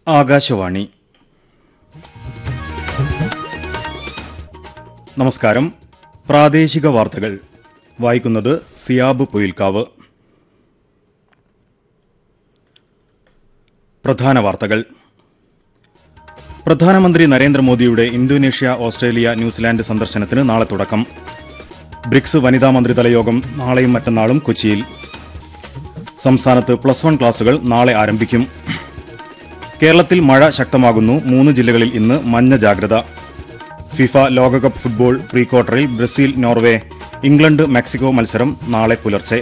ആകാശവാണി നമസ്കാരം പ്രാദേശിക വാർത്തകൾ വായിക്കുന്നത് സിയാബ് പൊയിൽക്കാവ് പ്രധാന വാർത്തകൾ പ്രധാനമന്ത്രി നരേന്ദ്രമോദിയുടെ ഇന്തോനേഷ്യ ഓസ്ട്രേലിയ ന്യൂസിലാൻഡ് സന്ദർശനത്തിന് നാളെ തുടക്കം ബ്രിക്സ് വനിതാ മന്ത്രിതല യോഗം നാളെയും മറ്റന്നാളും കൊച്ചിയിൽ സംസ്ഥാനത്ത് പ്ലസ് വൺ ക്ലാസുകൾ നാളെ ആരംഭിക്കും കേരളത്തിൽ മഴ ശക്തമാകുന്നു മൂന്ന് ജില്ലകളിൽ ഇന്ന് മഞ്ഞ ജാഗ്രത ഫിഫ ലോകകപ്പ് ഫുട്ബോൾ പ്രീ ക്വാർട്ടറിൽ ബ്രസീൽ നോർവേ ഇംഗ്ലണ്ട് മെക്സിക്കോ മത്സരം നാളെ പുലർച്ചെ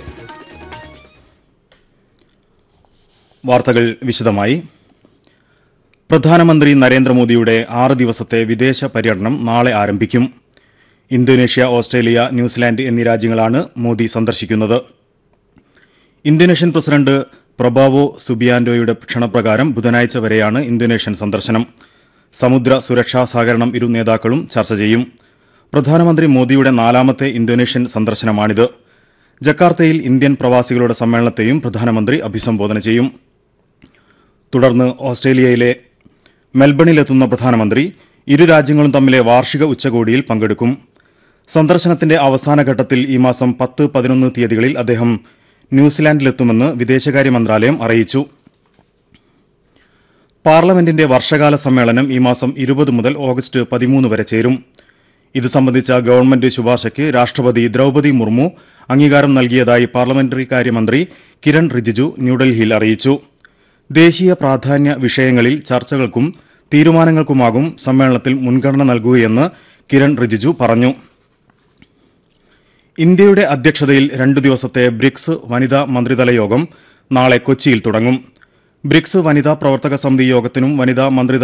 വാർത്തകൾ വിശദമായി പ്രധാനമന്ത്രി നരേന്ദ്രമോദിയുടെ ആറ് ദിവസത്തെ വിദേശ പര്യടനം നാളെ ആരംഭിക്കും ഇന്തോനേഷ്യ ഓസ്ട്രേലിയ ന്യൂസിലാൻഡ് എന്നീ രാജ്യങ്ങളാണ് മോദി സന്ദർശിക്കുന്നത് ഇന്തോനേഷ്യൻ പ്രസിഡന്റ് പ്രബാവോ സുബിയാൻഡോയുടെ ക്ഷണപ്രകാരം ബുധനാഴ്ച വരെയാണ് ഇന്തോനേഷ്യൻ സന്ദർശനം സമുദ്ര സുരക്ഷാ സഹകരണം ഇരു നേതാക്കളും ചർച്ച ചെയ്യും പ്രധാനമന്ത്രി മോദിയുടെ നാലാമത്തെ ഇന്തോനേഷ്യൻ സന്ദർശനമാണിത് ജക്കാർത്തയിൽ ഇന്ത്യൻ പ്രവാസികളുടെ സമ്മേളനത്തെയും പ്രധാനമന്ത്രി അഭിസംബോധന ചെയ്യും തുടർന്ന് ഓസ്ട്രേലിയയിലെ മെൽബണിലെത്തുന്ന പ്രധാനമന്ത്രി ഇരു രാജ്യങ്ങളും തമ്മിലെ വാർഷിക ഉച്ചകോടിയിൽ പങ്കെടുക്കും സന്ദർശനത്തിന്റെ അവസാന ഘട്ടത്തിൽ ഈ മാസം പത്ത് പതിനൊന്ന് തീയതികളിൽ അദ്ദേഹം ന്യൂസിലാൻഡിലെത്തുമെന്ന് വിദേശകാര്യ മന്ത്രാലയം അറിയിച്ചു പാർലമെന്റിന്റെ വർഷകാല സമ്മേളനം ഈ മാസം ഇരുപത് മുതൽ ഓഗസ്റ്റ് പതിമൂന്ന് വരെ ചേരും ഇത് സംബന്ധിച്ച ഗവൺമെന്റ് ശുപാർശയ്ക്ക് രാഷ്ട്രപതി ദ്രൌപതി മുർമു അംഗീകാരം നൽകിയതായി പാർലമെന്ററി കാര്യമന്ത്രി കിരൺ റിജിജു ന്യൂഡൽഹിയിൽ അറിയിച്ചു ദേശീയ പ്രാധാന്യ വിഷയങ്ങളിൽ ചർച്ചകൾക്കും തീരുമാനങ്ങൾക്കുമാകും സമ്മേളനത്തിൽ മുൻഗണന നൽകുകയെന്ന് കിരൺ റിജിജു പറഞ്ഞു ഇന്ത്യയുടെ അധ്യക്ഷതയിൽ രണ്ടു ദിവസത്തെ ബ്രിക്സ് വനിതാ മന്ത്രിതല യോഗം നാളെ കൊച്ചിയിൽ തുടങ്ങും ബ്രിക്സ് വനിതാ പ്രവർത്തക സമിതി യോഗത്തിനും വനിതാ മന്ത്രിതല